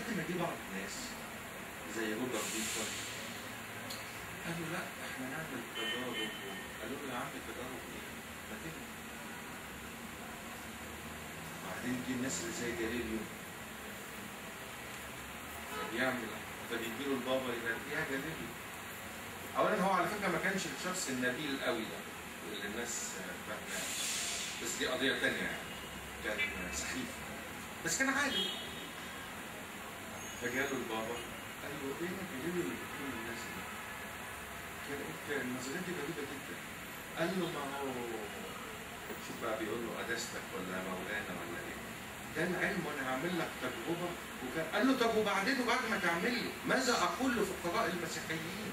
لحد ما جه بعض الناس زي روبرت بيكون قالوا لا احنا نعمل تجارب قالوا له يا عم تجارب ايه؟ ما تبني وبعدين جه الناس اللي زي جاليليو فبيعمل فبيديله البابا يبقى يا جاليليو اولا هو على فكره ما كانش الشخص النبيل قوي ده اللي الناس فاهماه بس دي قضيه ثانيه يعني كان سخيف بس كان عادي فجاله البابا قال له ايه ما جاليليو اللي بتقول الناس دي كان كان النظريات دي غريبه جدا قال له ما هو شوف بقى بيقول له قداستك ولا مولانا ولا ايه ده العلم وانا هعمل لك تجربه وكان قال له طب وبعدين وبعد ما تعمل لي ماذا اقول لفقراء المسيحيين؟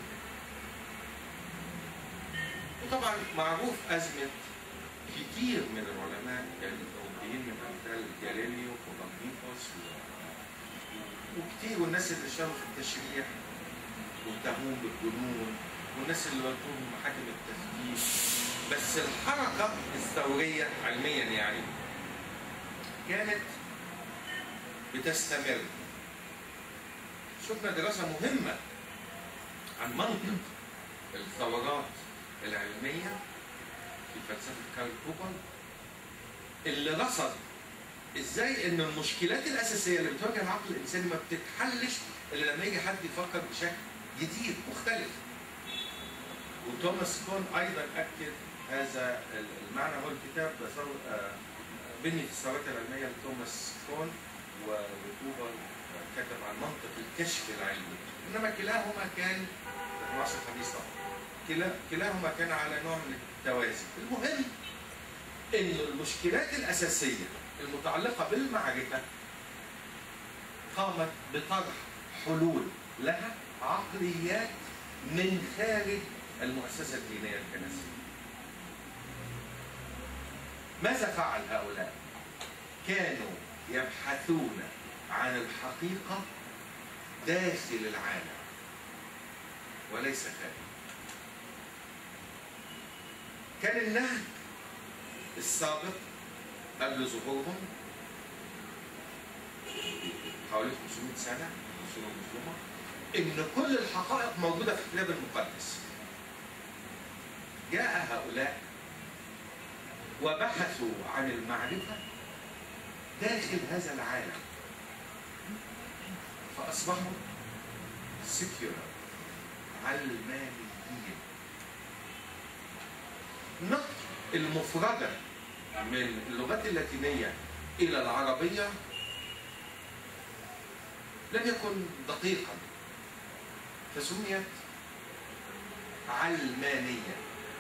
وطبعا معروف ازمه كتير من العلماء الاوروبيين من امثال جاليليو وكوبرنيكوس وكتير والناس اللي اشتغلوا في التشريح واتهموهم بالجنون والناس اللي ودوهم محاكم التفتيش بس الحركه الثوريه علميا يعني كانت بتستمر شفنا دراسة مهمة عن منطق الثورات العلمية في فلسفة كارل بوبر اللي رصد ازاي ان المشكلات الاساسيه اللي بتواجه العقل الانساني ما بتتحلش الا لما يجي حد يفكر بشكل جديد مختلف وتوماس كون ايضا اكد هذا المعنى هو الكتاب بنية الثورات العلمية لتوماس كون وكوبر كتب عن منطق الكشف العلمي انما كلاهما كان في العصر الحديث طبعا كلا كلاهما كان على نوع من التوازي المهم ان المشكلات الاساسيه المتعلقه بالمعرفه قامت بطرح حلول لها عقليات من خارج المؤسسه الدينيه الكنسيه ماذا فعل هؤلاء؟ كانوا يبحثون عن الحقيقة داخل العالم وليس خارج كان النهج السابق قبل ظهورهم حوالي 500 سنة السنة المظلومة إن كل الحقائق موجودة في الكتاب المقدس جاء هؤلاء وبحثوا عن المعرفة داخل هذا العالم فأصبحوا سكيولار علمانيين نقل المفردة من اللغات اللاتينية إلى العربية لم يكن دقيقا فسميت علمانية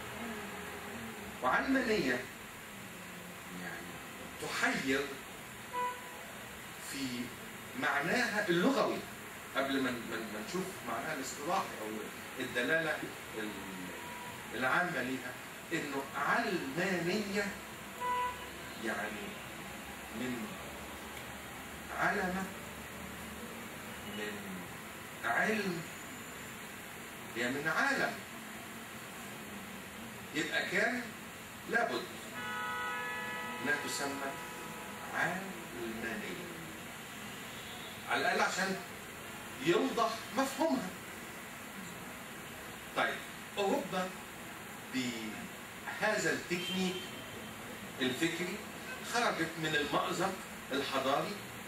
وعلمانية يعني تحير في معناها اللغوي قبل ما ما نشوف معناها الاصطلاحي او الدلاله العامه ليها انه علمانيه يعني من علمه من علم هي من عالم يبقى كان لابد انها تسمى علمانيه على الاقل عشان يوضح مفهومها طيب اوروبا بهذا التكنيك الفكري خرجت من المأزق الحضاري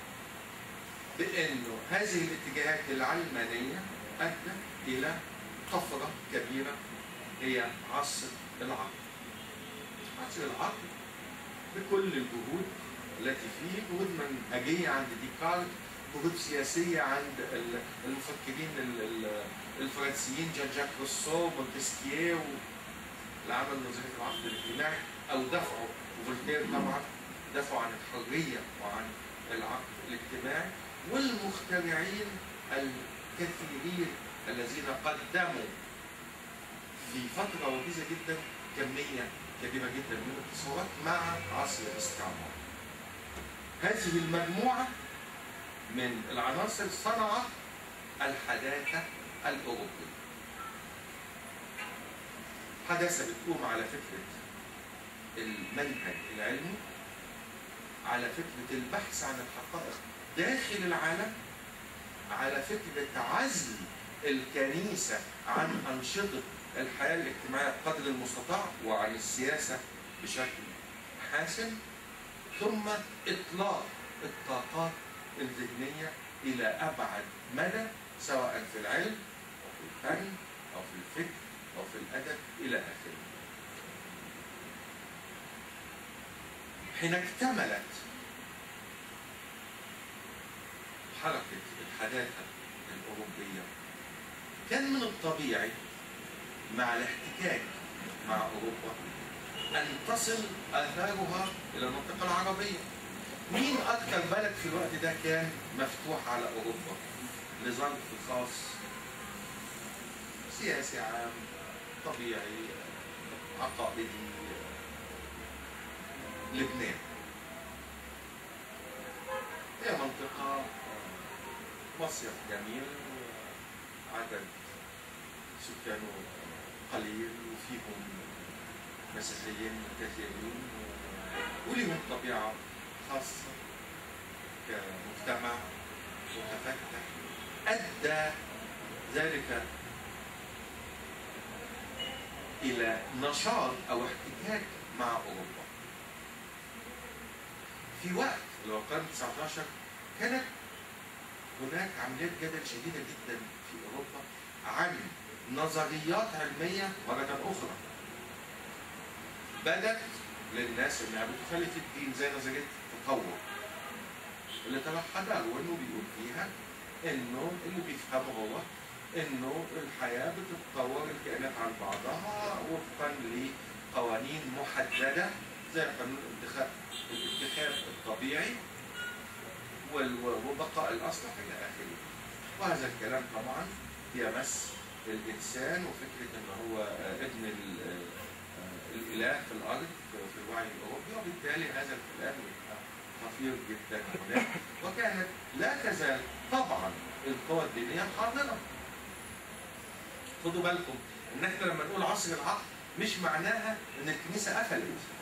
بانه هذه الاتجاهات العلمانيه ادت الى طفره كبيره هي عصر العقل عصر العقل بكل الجهود التي فيه جهود منهجيه عند ديكارت جهود سياسية عند المفكرين الفرنسيين جان جاك روسو مونتسكييه اللي عمل نظرية العقد الاجتماعي أو دفعوا وفولتير طبعا دفعوا عن الحرية وعن العقد الاجتماعي والمخترعين الكثيرين الذين قدموا في فترة وجيزة جدا كمية كبيرة جدا من التصورات مع عصر الاستعمار. هذه المجموعة من العناصر صنعت الحداثة الأوروبية. حداثة بتقوم على فكرة المنهج العلمي على فكرة البحث عن الحقائق داخل العالم على فكرة عزل الكنيسة عن أنشطة الحياة الاجتماعية قدر المستطاع وعن السياسة بشكل حاسم ثم إطلاق الطاقات الذهنية إلى أبعد مدى سواء في العلم أو في الفن أو في الفكر أو في الأدب إلى آخره حين اكتملت حركة الحداثة الأوروبية كان من الطبيعي مع الاحتكاك مع أوروبا أن تصل آثارها إلى المنطقة العربية مين أكثر بلد في الوقت ده كان مفتوح على أوروبا لظرف خاص سياسي عام طبيعي عقائدي لبنان هي منطقة مصيف جميل عدد سكانه قليل وفيهم مسيحيين كثيرين ولهم طبيعة خاصة كمجتمع متفتح أدى ذلك إلى نشاط أو احتكاك مع أوروبا في وقت اللي هو القرن 19 كانت هناك عمليات جدل شديدة جدا في أوروبا عن نظريات علمية مرة أخرى بدت للناس انها بتخالف الدين زي نظريه التطور اللي توحد وانه بيقول فيها انه اللي بيفهمه هو انه الحياه بتتطور الكائنات عن بعضها وفقا لقوانين محدده زي قانون الانتخاب الانتخاب الطبيعي وال- وبقاء الاصلح الى اخره وهذا الكلام طبعا يمس الانسان وفكره ان هو آه، ابن ال- آه، الاله في الارض في الوعي الاوروبي وبالتالي هذا الكلام يبقى خطير جدا هناك وكانت لا تزال طبعا القوى الدينيه حاضره خدوا بالكم ان احنا لما نقول عصر العقل مش معناها ان الكنيسه قفلت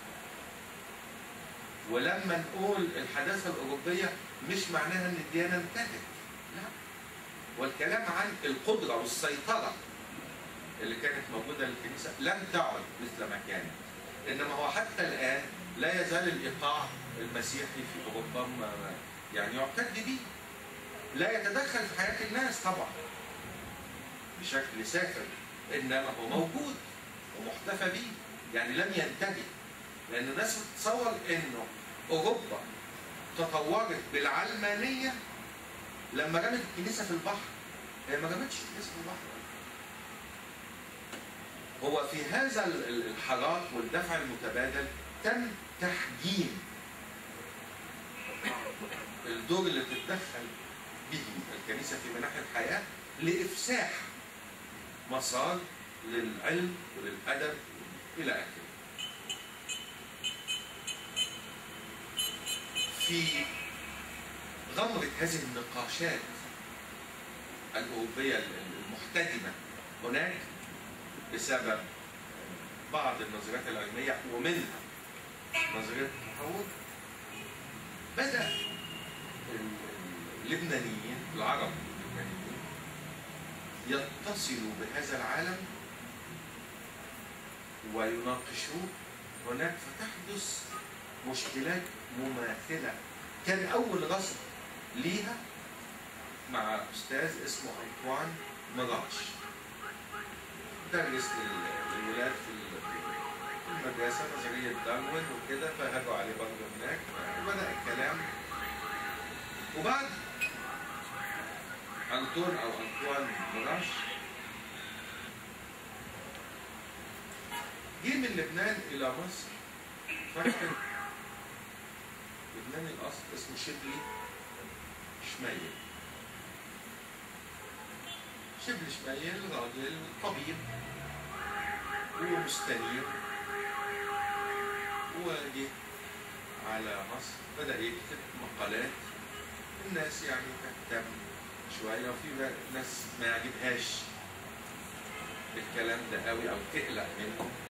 ولما نقول الحداثه الاوروبيه مش معناها ان الديانه انتهت لا والكلام عن القدره والسيطره اللي كانت موجوده للكنيسه لم تعد مثل ما كانت انما هو حتى الان لا يزال الايقاع المسيحي في اوروبا ما- ما- يعني يعتد به لا يتدخل في حياه الناس طبعا بشكل سافر انما هو موجود ومحتفى به يعني لم ينتهي لان الناس بتتصور انه اوروبا تطورت بالعلمانيه لما رمت الكنيسه في البحر هي ما رمتش الكنيسه في البحر هو في هذا ال- ال- الحراك والدفع المتبادل تم تحجيم الدور اللي تتدخل به الكنيسة في مناحي الحياة لإفساح مسار للعلم وللأدب إلى آخره. في غمرة هذه النقاشات الأوروبية المحتدمة هناك بسبب بعض النظريات العلمية ومنها نظرية التطور بدأ ال- اللبنانيين العرب اللبنانيين يتصلوا بهذا العالم ويناقشوه هناك فتحدث مشكلات مماثلة كان أول رصد ليها مع أستاذ اسمه أنطوان مراش درس لل- للولاد في ال- في المدرسة نظرية داروين وكده فهجوا عليه برضه هناك وبدأ الكلام وبعد أنطون أو أنطوان مراش جه من لبنان إلى مصر فاكر لبناني الأصل اسمه شبلي شميل شبل شميل راجل طبيب ومستنير وجه على مصر بدأ يكتب مقالات الناس يعني تهتم شوية وفي ناس ما يعجبهاش الكلام ده قوي أو تقلق منه